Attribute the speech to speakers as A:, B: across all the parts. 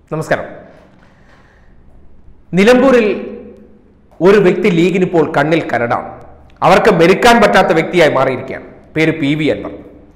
A: നമസ്കാരം നിലമ്പൂരിൽ ഒരു വ്യക്തി ലീഗിന് ഇപ്പോൾ കണ്ണിൽ കരടാണ് അവർക്ക് മെരുക്കാൻ പറ്റാത്ത വ്യക്തിയായി മാറിയിരിക്കുകയാണ് പേര് പി വി അൻവർ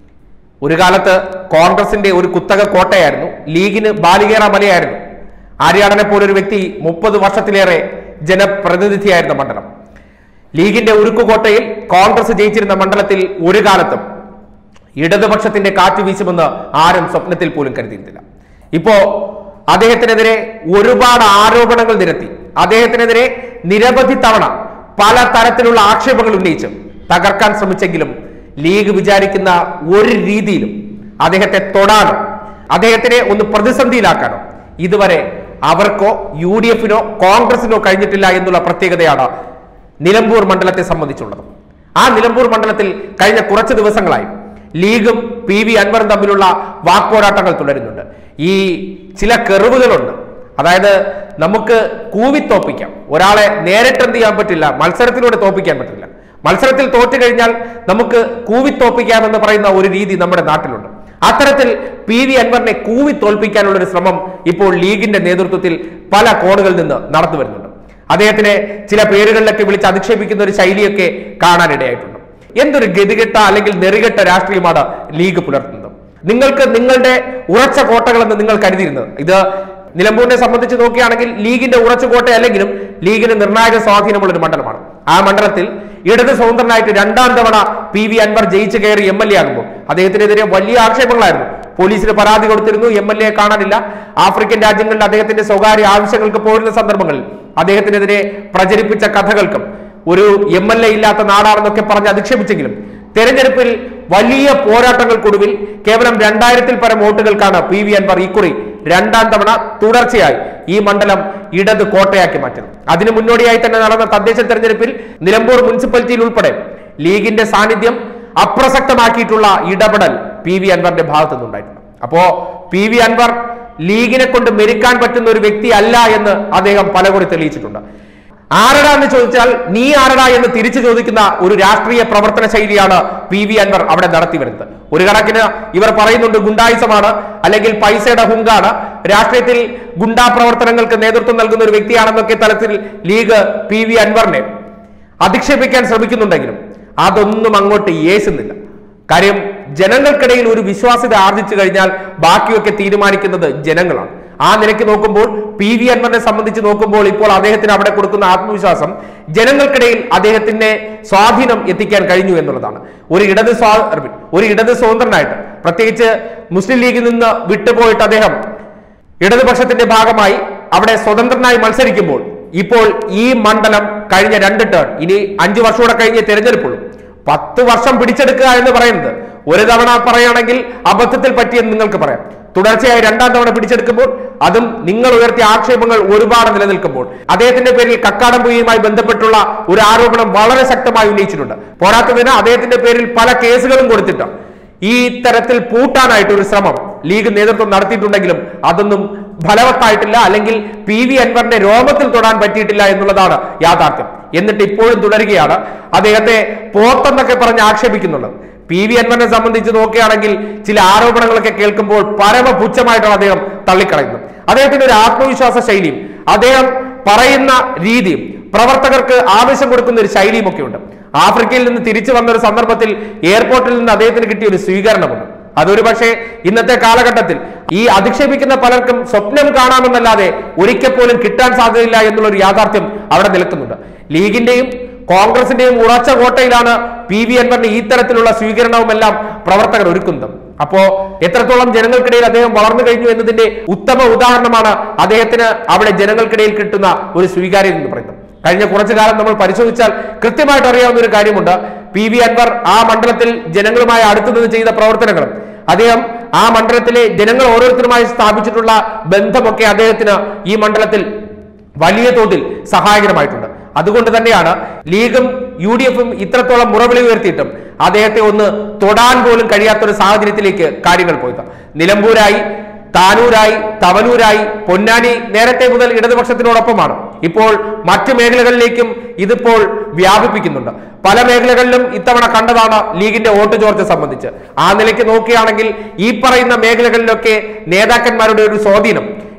A: ഒരു കാലത്ത് കോൺഗ്രസിന്റെ ഒരു കുത്തക കോട്ടയായിരുന്നു ലീഗിന് ബാലികേറ മലയായിരുന്നു ആര്യാടനെ പോലൊരു വ്യക്തി മുപ്പത് വർഷത്തിലേറെ ജനപ്രതിനിധിയായിരുന്ന മണ്ഡലം ലീഗിന്റെ ഉരുക്കുകോട്ടയിൽ കോൺഗ്രസ് ജയിച്ചിരുന്ന മണ്ഡലത്തിൽ ഒരു കാലത്തും ഇടതുപക്ഷത്തിന്റെ കാറ്റ് വീശുമെന്ന് ആരും സ്വപ്നത്തിൽ പോലും കരുതിയിരുന്നില്ല ഇപ്പോ അദ്ദേഹത്തിനെതിരെ ഒരുപാട് ആരോപണങ്ങൾ നിരത്തി അദ്ദേഹത്തിനെതിരെ നിരവധി തവണ പല തരത്തിലുള്ള ആക്ഷേപങ്ങൾ ഉന്നയിച്ച് തകർക്കാൻ ശ്രമിച്ചെങ്കിലും ലീഗ് വിചാരിക്കുന്ന ഒരു രീതിയിലും അദ്ദേഹത്തെ തൊടാനോ അദ്ദേഹത്തിനെ ഒന്ന് പ്രതിസന്ധിയിലാക്കാനോ ഇതുവരെ അവർക്കോ യു ഡി എഫിനോ കോൺഗ്രസിനോ കഴിഞ്ഞിട്ടില്ല എന്നുള്ള പ്രത്യേകതയാണ് നിലമ്പൂർ മണ്ഡലത്തെ സംബന്ധിച്ചുള്ളത് ആ നിലമ്പൂർ മണ്ഡലത്തിൽ കഴിഞ്ഞ കുറച്ച് ദിവസങ്ങളായി ലീഗും പി വി അൻവറും തമ്മിലുള്ള വാക്പോരാട്ടങ്ങൾ തുടരുന്നുണ്ട് ഈ ചില കെറിവുകളുണ്ട് അതായത് നമുക്ക് കൂവി തോപ്പിക്കാം ഒരാളെ നേരിട്ട് എന്ത് ചെയ്യാൻ പറ്റില്ല മത്സരത്തിലൂടെ തോപ്പിക്കാൻ പറ്റില്ല മത്സരത്തിൽ തോറ്റു കഴിഞ്ഞാൽ നമുക്ക് കൂവി തോപ്പിക്കാമെന്ന് പറയുന്ന ഒരു രീതി നമ്മുടെ നാട്ടിലുണ്ട് അത്തരത്തിൽ പി വി അൻവറിനെ കൂവി തോൽപ്പിക്കാനുള്ള ഒരു ശ്രമം ഇപ്പോൾ ലീഗിന്റെ നേതൃത്വത്തിൽ പല കോണുകളിൽ നിന്ന് നടന്നു വരുന്നുണ്ട് അദ്ദേഹത്തിനെ ചില പേരുകളിലൊക്കെ വിളിച്ച് അധിക്ഷേപിക്കുന്ന ഒരു ശൈലിയൊക്കെ കാണാനിടയായിട്ടുണ്ട് എന്തൊരു ഗതികെട്ട അല്ലെങ്കിൽ നെറികെട്ട രാഷ്ട്രീയമാണ് ലീഗ് പുലർത്തുന്നത് നിങ്ങൾക്ക് നിങ്ങളുടെ ഉറച്ച കോട്ടകളെന്ന് നിങ്ങൾ കരുതിയിരുന്നത് ഇത് നിലമ്പൂരിനെ സംബന്ധിച്ച് നോക്കുകയാണെങ്കിൽ ലീഗിന്റെ ഉറച്ച കോട്ടയല്ലെങ്കിലും ലീഗിന് നിർണായക സ്വാധീനമുള്ള ഒരു മണ്ഡലമാണ് ആ മണ്ഡലത്തിൽ ഇടത് സ്വതന്ത്രനായിട്ട് രണ്ടാം തവണ പി വി അൻവർ ജയിച്ചു കയറി എം എൽ എ ആകുമ്പോൾ അദ്ദേഹത്തിനെതിരെ വലിയ ആക്ഷേപങ്ങളായിരുന്നു പോലീസിന് പരാതി കൊടുത്തിരുന്നു എം എൽ എ കാണാനില്ല ആഫ്രിക്കൻ രാജ്യങ്ങളിൽ അദ്ദേഹത്തിന്റെ സ്വകാര്യ ആവശ്യങ്ങൾക്ക് പോരുന്ന സന്ദർഭങ്ങളിൽ അദ്ദേഹത്തിനെതിരെ പ്രചരിപ്പിച്ച കഥകൾക്കും ഒരു എം എൽ എ ഇല്ലാത്ത നാടാണെന്നൊക്കെ പറഞ്ഞ് അധിക്ഷേപിച്ചെങ്കിലും തെരഞ്ഞെടുപ്പിൽ വലിയ പോരാട്ടങ്ങൾക്കൊടുവിൽ കേവലം രണ്ടായിരത്തിൽ പരം വോട്ടുകൾക്കാണ് പി വി അൻവർ ഇക്കുറി രണ്ടാം തവണ തുടർച്ചയായി ഈ മണ്ഡലം ഇടത് കോട്ടയാക്കി മാറ്റുന്നത് അതിനു മുന്നോടിയായി തന്നെ നടന്ന തദ്ദേശ തെരഞ്ഞെടുപ്പിൽ നിലമ്പൂർ മുനിസിപ്പാലിറ്റിയിൽ ഉൾപ്പെടെ ലീഗിന്റെ സാന്നിധ്യം അപ്രസക്തമാക്കിയിട്ടുള്ള ഇടപെടൽ പി വി അൻവറിന്റെ ഭാഗത്തു നിന്നുണ്ടായിട്ടുണ്ട് അപ്പോ പി വി അൻവർ ലീഗിനെ കൊണ്ട് മെരുക്കാൻ പറ്റുന്ന ഒരു വ്യക്തി അല്ല എന്ന് അദ്ദേഹം പലകുറി തെളിയിച്ചിട്ടുണ്ട് ആരടാ എന്ന് ചോദിച്ചാൽ നീ ആരടാ എന്ന് തിരിച്ചു ചോദിക്കുന്ന ഒരു രാഷ്ട്രീയ പ്രവർത്തന ശൈലിയാണ് പി വി അൻവർ അവിടെ നടത്തി വരുന്നത് ഒരു കണക്കിന് ഇവർ പറയുന്നുണ്ട് ഗുണ്ടായിസമാണ് അല്ലെങ്കിൽ പൈസയുടെ ഹുങ്കാണ് രാഷ്ട്രീയത്തിൽ ഗുണ്ടാ പ്രവർത്തനങ്ങൾക്ക് നേതൃത്വം നൽകുന്ന ഒരു വ്യക്തിയാണെന്നൊക്കെ തലത്തിൽ ലീഗ് പി വി അൻവറിനെ അധിക്ഷേപിക്കാൻ ശ്രമിക്കുന്നുണ്ടെങ്കിലും അതൊന്നും അങ്ങോട്ട് യേശുന്നില്ല കാര്യം ജനങ്ങൾക്കിടയിൽ ഒരു വിശ്വാസ്യത ആർജിച്ചു കഴിഞ്ഞാൽ ബാക്കിയൊക്കെ തീരുമാനിക്കുന്നത് ജനങ്ങളാണ് ആ നിലയ്ക്ക് നോക്കുമ്പോൾ പി വി അൻവറിനെ സംബന്ധിച്ച് നോക്കുമ്പോൾ ഇപ്പോൾ അദ്ദേഹത്തിന് അവിടെ കൊടുക്കുന്ന ആത്മവിശ്വാസം ജനങ്ങൾക്കിടയിൽ അദ്ദേഹത്തിന്റെ സ്വാധീനം എത്തിക്കാൻ കഴിഞ്ഞു എന്നുള്ളതാണ് ഒരു ഇടത് സ്വാ ഒരു ഇടത് സ്വതന്ത്രനായിട്ട് പ്രത്യേകിച്ച് മുസ്ലിം ലീഗിൽ നിന്ന് വിട്ടുപോയിട്ട് അദ്ദേഹം ഇടതുപക്ഷത്തിന്റെ ഭാഗമായി അവിടെ സ്വതന്ത്രനായി മത്സരിക്കുമ്പോൾ ഇപ്പോൾ ഈ മണ്ഡലം കഴിഞ്ഞ രണ്ട് ടേൺ ഇനി അഞ്ചു വർഷം കൂടെ കഴിഞ്ഞ് തിരഞ്ഞെടുപ്പുള്ളൂ പത്ത് വർഷം പിടിച്ചെടുക്കുക എന്ന് പറയുന്നത് ഒരു തവണ പറയുകയാണെങ്കിൽ അബദ്ധത്തിൽ പറ്റിയെന്ന് നിങ്ങൾക്ക് പറയാം തുടർച്ചയായി രണ്ടാം തവണ പിടിച്ചെടുക്കുമ്പോൾ അതും നിങ്ങൾ ഉയർത്തിയ ആക്ഷേപങ്ങൾ ഒരുപാട് നിലനിൽക്കുമ്പോൾ അദ്ദേഹത്തിന്റെ പേരിൽ കക്കാടംപുഴയുമായി ബന്ധപ്പെട്ടുള്ള ഒരു ആരോപണം വളരെ ശക്തമായി ഉന്നയിച്ചിട്ടുണ്ട് പോരാത്തതിന് അദ്ദേഹത്തിന്റെ പേരിൽ പല കേസുകളും കൊടുത്തിട്ടുണ്ട് ഈ തരത്തിൽ പൂട്ടാനായിട്ട് ഒരു ശ്രമം ലീഗ് നേതൃത്വം നടത്തിയിട്ടുണ്ടെങ്കിലും അതൊന്നും ഫലവത്തായിട്ടില്ല അല്ലെങ്കിൽ പി വി അൻവറിന്റെ രോമത്തിൽ തൊടാൻ പറ്റിയിട്ടില്ല എന്നുള്ളതാണ് യാഥാർത്ഥ്യം എന്നിട്ട് ഇപ്പോഴും തുടരുകയാണ് അദ്ദേഹത്തെ പോത്തെന്നൊക്കെ പറഞ്ഞ് ആക്ഷേപിക്കുന്നുള്ളത് പി വി അൻവറിനെ സംബന്ധിച്ച് നോക്കുകയാണെങ്കിൽ ചില ആരോപണങ്ങളൊക്കെ കേൾക്കുമ്പോൾ പരമപുച്ഛമായിട്ടാണ് അദ്ദേഹം തള്ളിക്കളയുന്നത് അദ്ദേഹത്തിന്റെ ഒരു ആത്മവിശ്വാസ ശൈലിയും അദ്ദേഹം പറയുന്ന രീതിയും പ്രവർത്തകർക്ക് ആവശ്യം കൊടുക്കുന്ന ഒരു ശൈലിയും ഒക്കെ ഉണ്ട് ആഫ്രിക്കയിൽ നിന്ന് തിരിച്ചു വന്ന ഒരു സന്ദർഭത്തിൽ എയർപോർട്ടിൽ നിന്ന് അദ്ദേഹത്തിന് കിട്ടിയ ഒരു സ്വീകരണമുണ്ട് അതൊരു പക്ഷേ ഇന്നത്തെ കാലഘട്ടത്തിൽ ഈ അധിക്ഷേപിക്കുന്ന പലർക്കും സ്വപ്നം കാണാമെന്നല്ലാതെ ഒരിക്കൽ പോലും കിട്ടാൻ സാധ്യതയില്ല എന്നുള്ള ഒരു യാഥാർത്ഥ്യം അവിടെ നിൽക്കുന്നുണ്ട് ലീഗിന്റെയും കോൺഗ്രസിന്റെയും ഉറച്ച കോട്ടയിലാണ് പി വി അൻവറിന് ഈ തരത്തിലുള്ള സ്വീകരണവും എല്ലാം പ്രവർത്തകർ ഒരുക്കുന്നത് അപ്പോ എത്രത്തോളം ജനങ്ങൾക്കിടയിൽ അദ്ദേഹം വളർന്നു കഴിഞ്ഞു എന്നതിന്റെ ഉത്തമ ഉദാഹരണമാണ് അദ്ദേഹത്തിന് അവിടെ ജനങ്ങൾക്കിടയിൽ കിട്ടുന്ന ഒരു സ്വീകാര്യത എന്ന് പറയുന്നത് കഴിഞ്ഞ കുറച്ചു കാലം നമ്മൾ പരിശോധിച്ചാൽ കൃത്യമായിട്ട് അറിയാവുന്ന ഒരു കാര്യമുണ്ട് പി വി അൻവർ ആ മണ്ഡലത്തിൽ ജനങ്ങളുമായി അടുത്തു നിന്ന് ചെയ്ത പ്രവർത്തനങ്ങളും അദ്ദേഹം ആ മണ്ഡലത്തിലെ ജനങ്ങൾ ഓരോരുത്തരുമായി സ്ഥാപിച്ചിട്ടുള്ള ബന്ധമൊക്കെ അദ്ദേഹത്തിന് ഈ മണ്ഡലത്തിൽ വലിയ തോതിൽ സഹായകരമായിട്ടുണ്ട് അതുകൊണ്ട് തന്നെയാണ് ലീഗും യു ഡി എഫും ഇത്രത്തോളം മുറവിളി ഉയർത്തിയിട്ടും അദ്ദേഹത്തെ ഒന്ന് തൊടാൻ പോലും കഴിയാത്ത ഒരു സാഹചര്യത്തിലേക്ക് കാര്യങ്ങൾ പോയത് നിലമ്പൂരായി താനൂരായി തവനൂരായി പൊന്നാനി നേരത്തെ മുതൽ ഇടതുപക്ഷത്തിനോടൊപ്പമാണ് ഇപ്പോൾ മറ്റു മേഖലകളിലേക്കും ഇതിപ്പോൾ വ്യാപിപ്പിക്കുന്നുണ്ട് പല മേഖലകളിലും ഇത്തവണ കണ്ടതാണ് ലീഗിന്റെ വോട്ട് ചോർച്ച സംബന്ധിച്ച് ആ നിലയ്ക്ക് നോക്കുകയാണെങ്കിൽ ഈ പറയുന്ന മേഖലകളിലൊക്കെ നേതാക്കന്മാരുടെ ഒരു സ്വാധീനം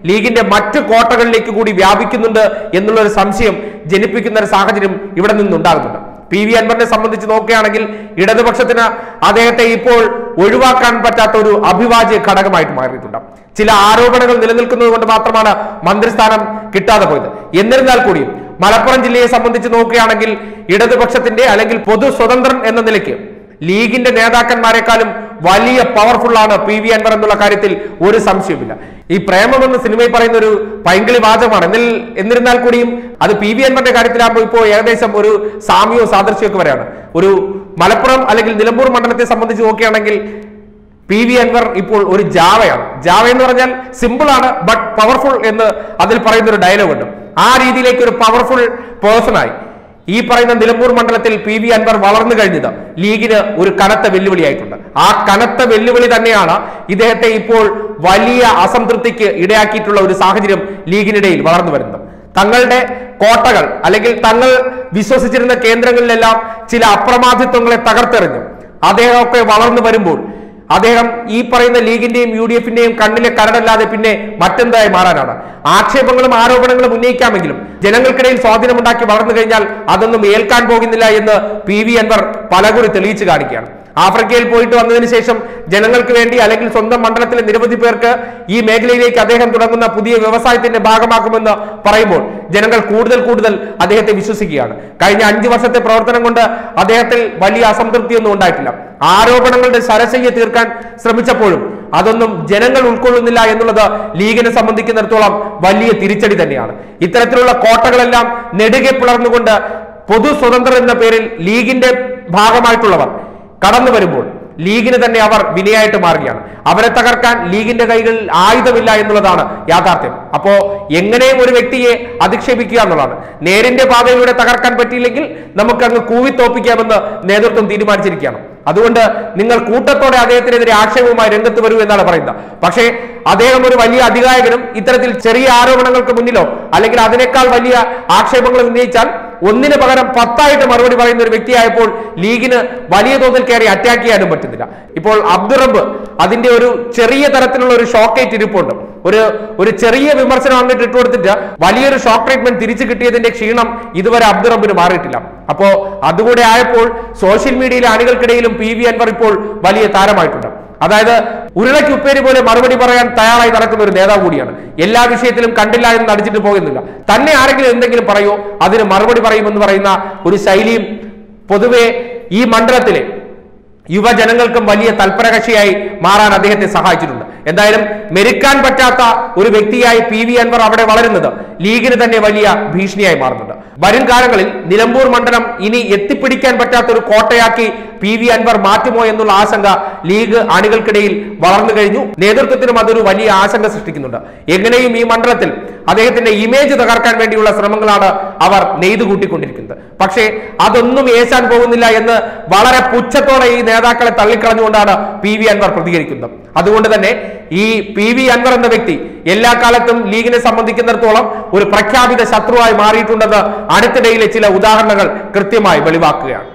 A: ലീഗിന്റെ മറ്റ് കോട്ടകളിലേക്ക് കൂടി വ്യാപിക്കുന്നുണ്ട് എന്നുള്ള ഒരു സംശയം ജനിപ്പിക്കുന്ന ഒരു സാഹചര്യം ഇവിടെ നിന്നുണ്ടാകുന്നുണ്ട് പി വി അൻവറിനെ സംബന്ധിച്ച് നോക്കുകയാണെങ്കിൽ ഇടതുപക്ഷത്തിന് അദ്ദേഹത്തെ ഇപ്പോൾ ഒഴിവാക്കാൻ പറ്റാത്ത ഒരു അഭിവാജ്യ ഘടകമായിട്ട് മാറിയിട്ടുണ്ട് ചില ആരോപണങ്ങൾ നിലനിൽക്കുന്നത് കൊണ്ട് മാത്രമാണ് മന്ത്രിസ്ഥാനം കിട്ടാതെ പോയത് എന്നിരുന്നാൽ കൂടിയും മലപ്പുറം ജില്ലയെ സംബന്ധിച്ച് നോക്കുകയാണെങ്കിൽ ഇടതുപക്ഷത്തിന്റെ അല്ലെങ്കിൽ പൊതു സ്വതന്ത്രൻ എന്ന നിലയ്ക്ക് ലീഗിന്റെ നേതാക്കന്മാരെക്കാളും വലിയ പവർഫുൾ ആണ് പി വി അൻവർ എന്നുള്ള കാര്യത്തിൽ ഒരു സംശയവുമില്ല ഈ പ്രേമം എന്ന സിനിമയിൽ പറയുന്ന ഒരു പൈങ്കിളി വാചകമാണ് എന്നിൽ എന്നിരുന്നാൽ കൂടിയും അത് പി വി അൻവറിന്റെ കാര്യത്തിലാകുമ്പോൾ ഇപ്പോൾ ഏകദേശം ഒരു സാമ്യവും സാദൃശ്യമൊക്കെ വരെയാണ് ഒരു മലപ്പുറം അല്ലെങ്കിൽ നിലമ്പൂർ മണ്ഡലത്തെ സംബന്ധിച്ച് നോക്കുകയാണെങ്കിൽ പി വി അൻവർ ഇപ്പോൾ ഒരു ജാവയാണ് ജാവ എന്ന് പറഞ്ഞാൽ സിമ്പിൾ ആണ് ബട്ട് പവർഫുൾ എന്ന് അതിൽ പറയുന്ന ഒരു ഡയലോഗ് ഉണ്ട് ആ രീതിയിലേക്ക് ഒരു പവർഫുൾ പേഴ്സണായി ഈ പറയുന്ന നിലമ്പൂർ മണ്ഡലത്തിൽ പി വി അൻവർ വളർന്നു കഴിഞ്ഞത് ലീഗിന് ഒരു കനത്ത വെല്ലുവിളിയായിട്ടുണ്ട് ആ കനത്ത വെല്ലുവിളി തന്നെയാണ് ഇദ്ദേഹത്തെ ഇപ്പോൾ വലിയ അസംതൃപ്തിക്ക് ഇടയാക്കിയിട്ടുള്ള ഒരു സാഹചര്യം ലീഗിനിടയിൽ വളർന്നു വരുന്നത് തങ്ങളുടെ കോട്ടകൾ അല്ലെങ്കിൽ തങ്ങൾ വിശ്വസിച്ചിരുന്ന കേന്ദ്രങ്ങളിലെല്ലാം ചില അപ്രമാദിത്വങ്ങളെ തകർത്തെറിഞ്ഞു അദ്ദേഹമൊക്കെ വളർന്നു വരുമ്പോൾ അദ്ദേഹം ഈ പറയുന്ന ലീഗിന്റെയും യു ഡി എഫിന്റെയും കണ്ണിലെ കരടല്ലാതെ പിന്നെ മറ്റെന്തായി മാറാനാണ് ആക്ഷേപങ്ങളും ആരോപണങ്ങളും ഉന്നയിക്കാമെങ്കിലും ജനങ്ങൾക്കിടയിൽ സ്വാധീനമുണ്ടാക്കി വളർന്നു കഴിഞ്ഞാൽ അതൊന്നും ഏൽക്കാൻ പോകുന്നില്ല എന്ന് പി വി അൻവർ പലകുറി തെളിയിച്ചു കാണിക്കുകയാണ് ആഫ്രിക്കയിൽ പോയിട്ട് വന്നതിന് ശേഷം ജനങ്ങൾക്ക് വേണ്ടി അല്ലെങ്കിൽ സ്വന്തം മണ്ഡലത്തിലെ നിരവധി പേർക്ക് ഈ മേഖലയിലേക്ക് അദ്ദേഹം തുടങ്ങുന്ന പുതിയ വ്യവസായത്തിന്റെ ഭാഗമാക്കുമെന്ന് പറയുമ്പോൾ ജനങ്ങൾ കൂടുതൽ കൂടുതൽ അദ്ദേഹത്തെ വിശ്വസിക്കുകയാണ് കഴിഞ്ഞ അഞ്ചു വർഷത്തെ പ്രവർത്തനം കൊണ്ട് അദ്ദേഹത്തിൽ വലിയ അസംതൃപ്തിയൊന്നും ഉണ്ടായിട്ടില്ല ആരോപണങ്ങളുടെ സരസയ്യ തീർക്കാൻ ശ്രമിച്ചപ്പോഴും അതൊന്നും ജനങ്ങൾ ഉൾക്കൊള്ളുന്നില്ല എന്നുള്ളത് ലീഗിനെ സംബന്ധിക്കുന്നിടത്തോളം വലിയ തിരിച്ചടി തന്നെയാണ് ഇത്തരത്തിലുള്ള കോട്ടകളെല്ലാം നെടുകെ പിളർന്നുകൊണ്ട് പൊതു സ്വതന്ത്രർ എന്ന പേരിൽ ലീഗിന്റെ ഭാഗമായിട്ടുള്ളവർ കടന്നു വരുമ്പോൾ ലീഗിന് തന്നെ അവർ വിനയായിട്ട് മാറുകയാണ് അവരെ തകർക്കാൻ ലീഗിന്റെ കൈകളിൽ ആയുധമില്ല എന്നുള്ളതാണ് യാഥാർത്ഥ്യം അപ്പോ എങ്ങനെയും ഒരു വ്യക്തിയെ അധിക്ഷേപിക്കുക എന്നുള്ളതാണ് നേരിന്റെ പാതയിലൂടെ തകർക്കാൻ പറ്റിയില്ലെങ്കിൽ നമുക്ക് അങ്ങ് കൂവിത്തോപ്പിക്കാമെന്ന് നേതൃത്വം തീരുമാനിച്ചിരിക്കുകയാണ് അതുകൊണ്ട് നിങ്ങൾ കൂട്ടത്തോടെ അദ്ദേഹത്തിനെതിരെ ആക്ഷേപവുമായി രംഗത്ത് വരൂ എന്നാണ് പറയുന്നത് പക്ഷേ അദ്ദേഹം ഒരു വലിയ അധികായകനും ഇത്തരത്തിൽ ചെറിയ ആരോപണങ്ങൾക്ക് മുന്നിലോ അല്ലെങ്കിൽ അതിനേക്കാൾ വലിയ ആക്ഷേപങ്ങൾ ഉന്നയിച്ചാൽ ഒന്നിന് പകരം പത്തായിട്ട് മറുപടി പറയുന്ന ഒരു വ്യക്തിയായപ്പോൾ ലീഗിന് വലിയ തോതിൽ കയറി അറ്റാക്ക് ചെയ്യാനും പറ്റുന്നില്ല ഇപ്പോൾ അബ്ദുറബ് അതിന്റെ ഒരു ചെറിയ തരത്തിലുള്ള ഒരു ഷോക്കേറ്റ് ഇരിപ്പുണ്ട് ഒരു ഒരു ചെറിയ വിമർശനം അങ്ങോട്ട് ഇട്ട് കൊടുത്തിട്ട് വലിയൊരു ഷോക്ക് ട്രീറ്റ്മെന്റ് തിരിച്ചു കിട്ടിയതിന്റെ ക്ഷീണം ഇതുവരെ അബ്ദുറബിന് മാറിയിട്ടില്ല അപ്പോ അതുകൂടെ ആയപ്പോൾ സോഷ്യൽ മീഡിയയിലെ അണികൾക്കിടയിലും പി വി അൻവർ ഇപ്പോൾ വലിയ താരമായിട്ടുണ്ട് അതായത് ഉരുളയ്ക്ക് ഉപ്പേരി പോലെ മറുപടി പറയാൻ തയ്യാറായി നടക്കുന്ന ഒരു നേതാവ് കൂടിയാണ് എല്ലാ വിഷയത്തിലും കണ്ടില്ല എന്ന് നടിച്ചിട്ട് പോകുന്നില്ല തന്നെ ആരെങ്കിലും എന്തെങ്കിലും പറയോ അതിന് മറുപടി പറയുമെന്ന് പറയുന്ന ഒരു ശൈലിയും പൊതുവെ ഈ മണ്ഡലത്തിലെ യുവജനങ്ങൾക്കും വലിയ തൽപരകക്ഷിയായി മാറാൻ അദ്ദേഹത്തെ സഹായിച്ചിട്ടുണ്ട് എന്തായാലും മെരുക്കാൻ പറ്റാത്ത ഒരു വ്യക്തിയായി പി വി അൻവർ അവിടെ വളരുന്നത് ലീഗിന് തന്നെ വലിയ ഭീഷണിയായി മാറുന്നുണ്ട് വരും കാലങ്ങളിൽ നിലമ്പൂർ മണ്ഡലം ഇനി എത്തിപ്പിടിക്കാൻ പറ്റാത്ത ഒരു കോട്ടയാക്കി പി വി അൻവർ മാറ്റുമോ എന്നുള്ള ആശങ്ക ലീഗ് അണികൾക്കിടയിൽ വളർന്നു കഴിഞ്ഞു നേതൃത്വത്തിനും അതൊരു വലിയ ആശങ്ക സൃഷ്ടിക്കുന്നുണ്ട് എങ്ങനെയും ഈ മണ്ഡലത്തിൽ അദ്ദേഹത്തിന്റെ ഇമേജ് തകർക്കാൻ വേണ്ടിയുള്ള ശ്രമങ്ങളാണ് അവർ നെയ്തു കൂട്ടിക്കൊണ്ടിരിക്കുന്നത് പക്ഷേ അതൊന്നും ഏശാൻ പോകുന്നില്ല എന്ന് വളരെ പുച്ഛത്തോടെ ഈ നേതാക്കളെ തള്ളിക്കളഞ്ഞുകൊണ്ടാണ് പി വി അൻവർ പ്രതികരിക്കുന്നത് അതുകൊണ്ട് തന്നെ ഈ പി വി അൻവർ എന്ന വ്യക്തി എല്ലാ കാലത്തും ലീഗിനെ സംബന്ധിക്കുന്നിടത്തോളം ഒരു പ്രഖ്യാപിത ശത്രുവായി മാറിയിട്ടുണ്ടെന്ന് അടുത്തിടയിലെ ചില ഉദാഹരണങ്ങൾ കൃത്യമായി വെളിവാക്കുകയാണ്